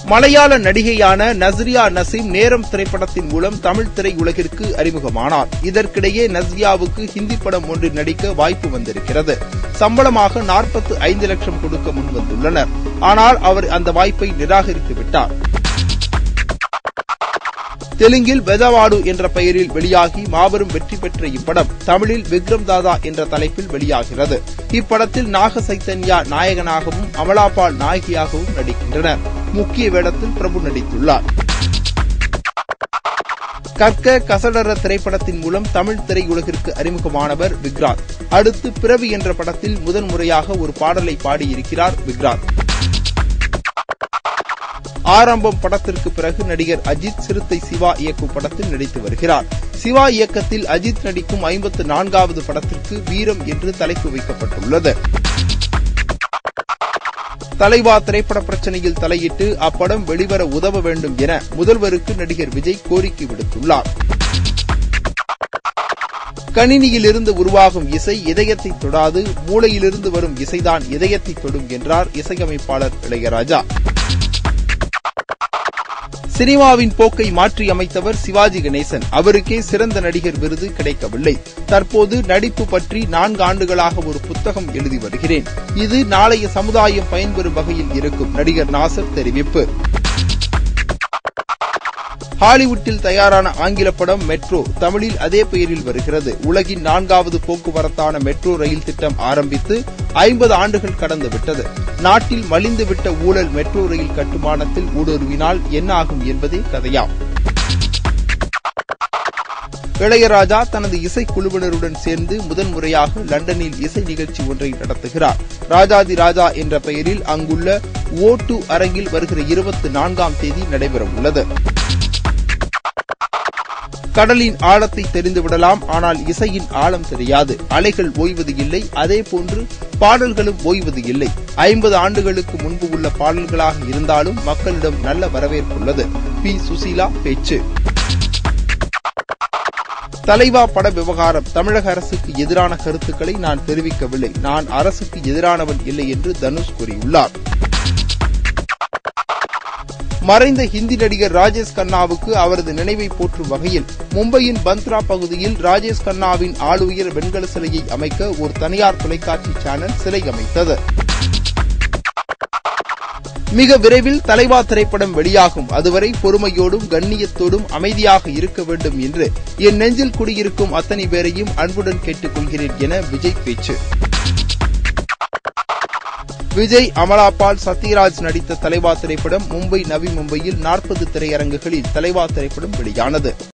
மலையாள நடிகையான நஸ்ரியா நசீம் நேரம் திரைப்படத்தின் மூலம் தமிழ் திரையுலகிற்கு அறிமுகமானார் இதற்கிடையே நஸ்ரியாவுக்கு ஹிந்தி படம் ஒன்றில் நடிக்க வாய்ப்பு வந்திருக்கிறது சம்பளமாக நாற்பத்து ஐந்து லட்சம் கொடுக்க முன்வந்துள்ளனர் ஆனால் அவர் அந்த வாய்ப்பை நிராகரித்து விட்டார் தெலுங்கில் வெதவாடு என்ற பெயரில் வெளியாகி மாபெரும் வெற்றி பெற்ற இப்படம் தமிழில் விக்ரம் தாதா என்ற தலைப்பில் வெளியாகிறது இப்படத்தில் நாக சைத்தன்யா நாயகனாகவும் அமலாபால் நாயகியாகவும் நடிக்கின்றனர் முக்கிய வேடத்தில் பிரபு நடித்துள்ளார் கற்க கசடர திரைப்படத்தின் மூலம் தமிழ் திரையுலகிற்கு அறிமுகமானவர் விக்ராந்த் அடுத்து பிறவி என்ற படத்தில் முதன்முறையாக ஒரு பாடலை பாடியிருக்கிறார் விக்ராந்த் ஆரம்பம் படத்திற்கு பிறகு நடிகர் அஜித் சிறுத்தை சிவா இயக்கும் படத்தில் நடித்து வருகிறார் சிவா இயக்கத்தில் அஜித் நடிக்கும் ஐம்பத்து நான்காவது படத்திற்கு வீரம் என்று தலைப்பு வைக்கப்பட்டுள்ளது தலைவா திரைப்பட பிரச்சனையில் தலையிட்டு அப்படம் வெளிவர உதவ வேண்டும் என முதல்வருக்கு நடிகர் விஜய் கோரிக்கை விடுத்துள்ளார் கணினியிலிருந்து உருவாகும் இசை இதயத்தை தொடாது மூளையிலிருந்து வரும் இசைதான் இதயத்தை தொடும் என்றார் இசையமைப்பாளர் இளையராஜா சினிமாவின் போக்கை மாற்றி அமைத்தவர் சிவாஜி கணேசன் அவருக்கே சிறந்த நடிகர் விருது கிடைக்கவில்லை தற்போது நடிப்பு பற்றி நான்கு ஆண்டுகளாக ஒரு புத்தகம் எழுதி வருகிறேன் இது நாளைய சமுதாயம் பயன்பெறும் வகையில் இருக்கும் நடிகர் நாசர் தெரிவிப்பு ஹாலிவுட்டில் தயாரான ஆங்கில படம் மெட்ரோ தமிழில் அதே பெயரில் வருகிறது உலகின் நான்காவது போக்குவரத்தான மெட்ரோ ரயில் திட்டம் ஆரம்பித்து ஐம்பது ஆண்டுகள் கடந்துவிட்டது நாட்டில் மலிந்துவிட்ட ஊழல் மெட்ரோ ரயில் கட்டுமானத்தில் ஊடுருவினால் என்ன ஆகும் என்பதே கதையாம் இளையராஜா தனது இசைக்குழுவினருடன் சேர்ந்து முதன்முறையாக லண்டனில் இசை நிகழ்ச்சி ஒன்றை நடத்துகிறார் ராஜாதி ராஜா என்ற பெயரில் அங்குள்ள ஓ டு அரங்கில் வருகிற இருபத்தி நான்காம் தேதி நடைபெறவுள்ளது கடலின் ஆழத்தை தெரிந்துவிடலாம் ஆனால் இசையின் ஆழம் தெரியாது அலைகள் ஓய்வது இல்லை அதே போன்று பாடல்களும் ஓய்வது இல்லை ஐம்பது ஆண்டுகளுக்கு முன்பு உள்ள பாடல்களாக இருந்தாலும் மக்களிடம் நல்ல வரவேற்புள்ளது பி சுசீலா பேச்சு தலைவா பட விவகாரம் தமிழக அரசுக்கு எதிரான கருத்துக்களை நான் தெரிவிக்கவில்லை நான் அரசுக்கு எதிரானவன் இல்லை என்று தனுஷ் கூறியுள்ளார் மறைந்த ஹிந்தி நடிகர் ராஜேஷ் கண்ணாவுக்கு அவரது நினைவை போற்றும் வகையில் மும்பையின் பந்த்ரா பகுதியில் ராஜேஷ் கண்ணாவின் ஆளுயர் வெண்கல சிலையை அமைக்க ஒரு தனியார் தொலைக்காட்சி சேனல் சிலை அமைத்தது மிக விரைவில் தலைவா திரைப்படம் வெளியாகும் அதுவரை பொறுமையோடும் கண்ணியத்தோடும் அமைதியாக இருக்க வேண்டும் என்று என் நெஞ்சில் குடியிருக்கும் அத்தனை பேரையும் அன்புடன் கேட்டுக் கொள்கிறேன் என விஜய் பேச்சு விஜய் அமலாபால் சத்யராஜ் நடித்த தலைவா திரைப்படம் மும்பை நவி மும்பையில் நாற்பது திரையரங்குகளில் தலைவா திரைப்படம் வெளியானது